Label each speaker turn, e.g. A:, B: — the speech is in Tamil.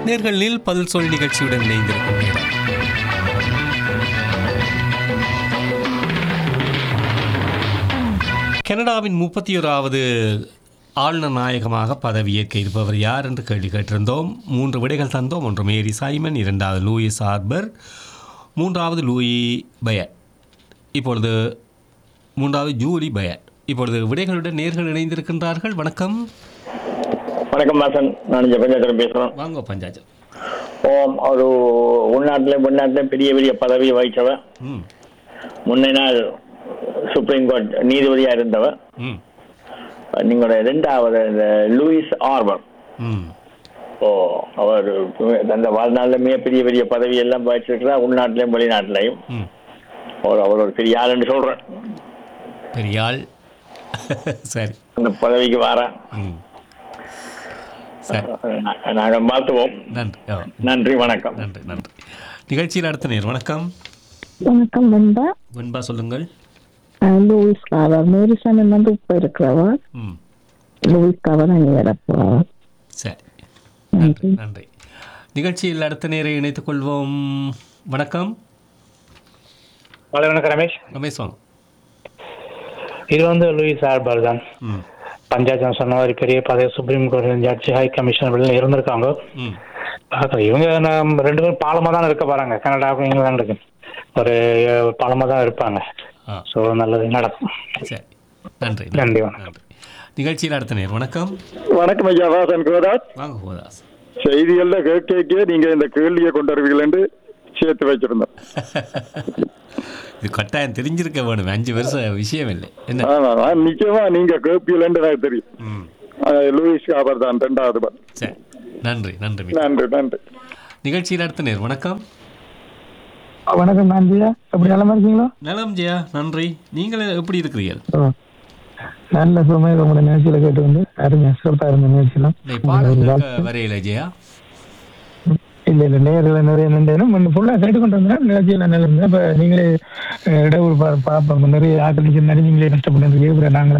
A: நேர்களில் பதில் சொல் நிகழ்ச்சியுடன் இணைந்திருக்கும் நேரம் கனடாவின் முப்பத்தி ஓராவது ஆளுநர் நாயகமாக பதவியேற்க இருப்பவர் யார் என்று கேள்வி கேட்டிருந்தோம் மூன்று விடைகள் தந்தோம் ஒன்று மேரி சைமன் இரண்டாவது லூயிஸ் ஆர்பர் மூன்றாவது லூயி பயர் இப்பொழுது மூன்றாவது ஜூலி பயர் இப்பொழுது விடைகளுடன் நேர்கள் இணைந்திருக்கின்றார்கள் வணக்கம்
B: வணக்கம் வாசன் நான் இங்க பஞ்சாயத்துல பேசுறேன்
A: வாங்க பஞ்சாஜம்
B: ஓம் ஒரு உள்நாட்டிலையும் வெளிநாட்டிலையும் பெரிய பெரிய பதவி வகிச்சவன்
A: ம்
B: முன்ன நாள் சுப்ரீம் கோர்ட் நீதிபதியா இருந்தவன்
A: ம்
B: நீங்களோட ரெண்டாவது இந்த லூயிஸ் ஆர்பர்
A: ம்
B: ஓ அவர் அந்த வாழ்நாள்ல மிகப்பெரிய பெரிய பதவி எல்லாம் வகிச்சிருக்கிறார் உள்நாட்டிலையும் வெளிநாட்டிலையும்
A: ம்
B: அவர் அவர் ஒரு பெரிய ஆளுன்னு சொல்றேன்
A: பெரிய ஆள் சரி
B: அந்த பதவிக்கு வரேன்
A: ம் சரி
B: நாங்கள் வாழ்த்துவோம்
A: நன்றி ஓ
B: நன்றி வணக்கம்
A: நன்றி நன்றி நிகழ்ச்சியில் அடுத்த நேர் வணக்கம்
C: வணக்கம் நண்பா
A: வெண்பா சொல்லுங்கள்
C: அஹ் லூயிஸ் காவர் மேரிசன் வந்து இப்ப இருக்கிறவா
A: ம்
C: லூயிஸ் காவர் அங்கே வரப்போவா
A: சரி நன்றி நன்றி நிகழ்ச்சியில் அடுத்த நேரை இணைத்துக் கொள்வோம் வணக்கம்
D: ஹலோ வணக்கம் ரமேஷ்
A: ரமேஷ் வாங்க
D: இது வந்து லூயிஸ் ஆர்பர் தான்
A: ம்
D: பஞ்சாயத்து சொன்ன மாதிரி பெரிய பதவி சுப்ரீம் கோர்ட் ஜட்ஜி ஹை கமிஷன் அப்படிலாம் இருந்திருக்காங்க
A: ம்
D: பார்க்கலாம். இவங்க நம்ம ரெண்டு பேரும் பாலமாக தான் இருக்க போறாங்க கனடாவுக்கும் இங்கிலாந்துக்கும் ஒரு பாலமாக தான் இருப்பாங்க
A: ஆ
D: ஸோ நல்லது நடக்கும்
A: சரி நன்றி
D: நன்றி, வணக்கம்.
A: நன்றி நிகழ்ச்சியில் அடுத்த நேர் வணக்கம்
E: வணக்கம் ஐயா வாசன் கோதாஸ்
A: வாங்க ஹோதாஸ்
E: செய்திகள்ல கேட்க நீங்க இந்த கேள்வியை கொண்டு வருவீர்கள் என்று சேர்த்து வச்சிருந்தோம்
A: இது கட்டாயம் தெரிஞ்சிருக்க வேணும் அஞ்சு வருஷம் விஷயம் இல்லை என்ன
E: ஆமா நான் நிச்சயமா நீங்க கேட்பீர்கள் என்று எனக்கு தெரியும்
A: ம்
E: அஹ் லூயிஸ் காபர் தான் ரெண்டாவது பா.
A: சரி நன்றி நன்றி மிக்க.
E: நன்றி நன்றி
A: நிகழ்ச்சியில் அடுத்த நேர் வணக்கம்
C: வணக்கம் நன்றியா எப்படி நலமா இருக்கீங்களா
A: நலம் ஜெயா நன்றி நீங்கள் எப்படி இருக்கிறீர்கள்
C: நல்ல சுமை உங்களோட நிகழ்ச்சியில கேட்டு வந்து அருமையா சிறப்பா இருந்த நிகழ்ச்சியெல்லாம்
A: இந்த பாடல் கேட்க வரையில ஜெயா
C: இல்ல இல்ல நேரில் நிறைய நின்று ஃபுல்லா கேட்டுக்கொண்டு வந்தேன் நிகழ்ச்சியில நல்லா இருந்தேன் இப்ப நீங்களே அஹ், இடையூறு பா- பார்ப்போம் நிறைய ஆக்கள் நடிச்சு நீங்களே கஷ்டப்பட்டு நாங்களே